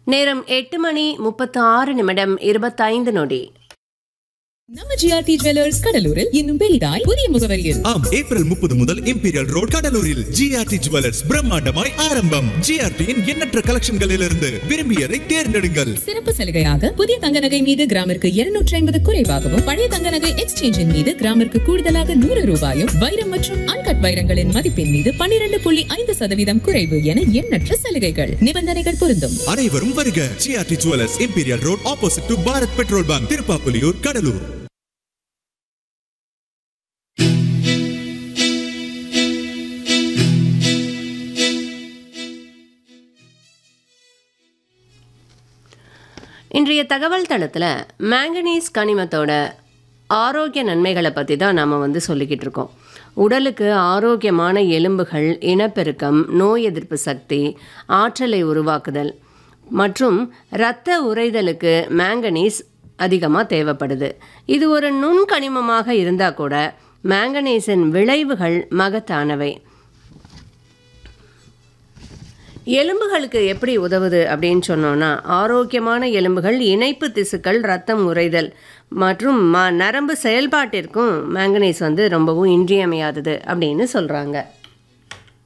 நேரம் எட்டு மணி முப்பத்தி ஆறு நிமிடம் இருபத்தைந்து நொடி நம்ம ஜிஆர்டி ஜுவல்லர்ஸ் கடலூரில் இன்னும் பெரிதாய் புதிய முகவரியில் ஆம் ஏப்ரல் முப்பது முதல் இம்பீரியல் ரோட் கடலூரில் ஜிஆர்டி ஜுவல்லர்ஸ் பிரம்மாண்டமாய் ஆரம்பம் ஜிஆர்டியின் எண்ணற்ற கலெக்ஷன்களிலிருந்து விரும்பியதை தேர்ந்தெடுங்கள் சிறப்பு சலுகையாக புதிய தங்க நகை மீது கிராமிற்கு இருநூற்றி ஐம்பது குறைவாகவும் பழைய தங்க நகை எக்ஸ்சேஞ்சின் மீது கிராமிற்கு கூடுதலாக நூறு ரூபாயும் வைரம் மற்றும் அன்கட் வைரங்களின் மதிப்பின் மீது பன்னிரண்டு புள்ளி ஐந்து சதவீதம் குறைவு என எண்ணற்ற சலுகைகள் நிபந்தனைகள் பொருந்தும் அனைவரும் வருக GRT jewellers imperial road opposite to Bharat petrol bunk Tiruppapuliyur Cuddalore இன்றைய தகவல் தளத்தில் மேங்கனீஸ் கனிமத்தோட ஆரோக்கிய நன்மைகளை பற்றி தான் நாம் வந்து சொல்லிக்கிட்டு இருக்கோம் உடலுக்கு ஆரோக்கியமான எலும்புகள் இனப்பெருக்கம் நோய் எதிர்ப்பு சக்தி ஆற்றலை உருவாக்குதல் மற்றும் இரத்த உறைதலுக்கு மேங்கனீஸ் அதிகமாக தேவைப்படுது இது ஒரு நுண்கனிமமாக இருந்தால் கூட மேங்கனீஸின் விளைவுகள் மகத்தானவை எலும்புகளுக்கு எப்படி உதவுது அப்படின்னு சொன்னோன்னா ஆரோக்கியமான எலும்புகள் இணைப்பு திசுக்கள் ரத்தம் உறைதல் மற்றும் ம நரம்பு செயல்பாட்டிற்கும் மேங்கனீஸ் வந்து ரொம்பவும் இன்றியமையாதது அப்படின்னு சொல்கிறாங்க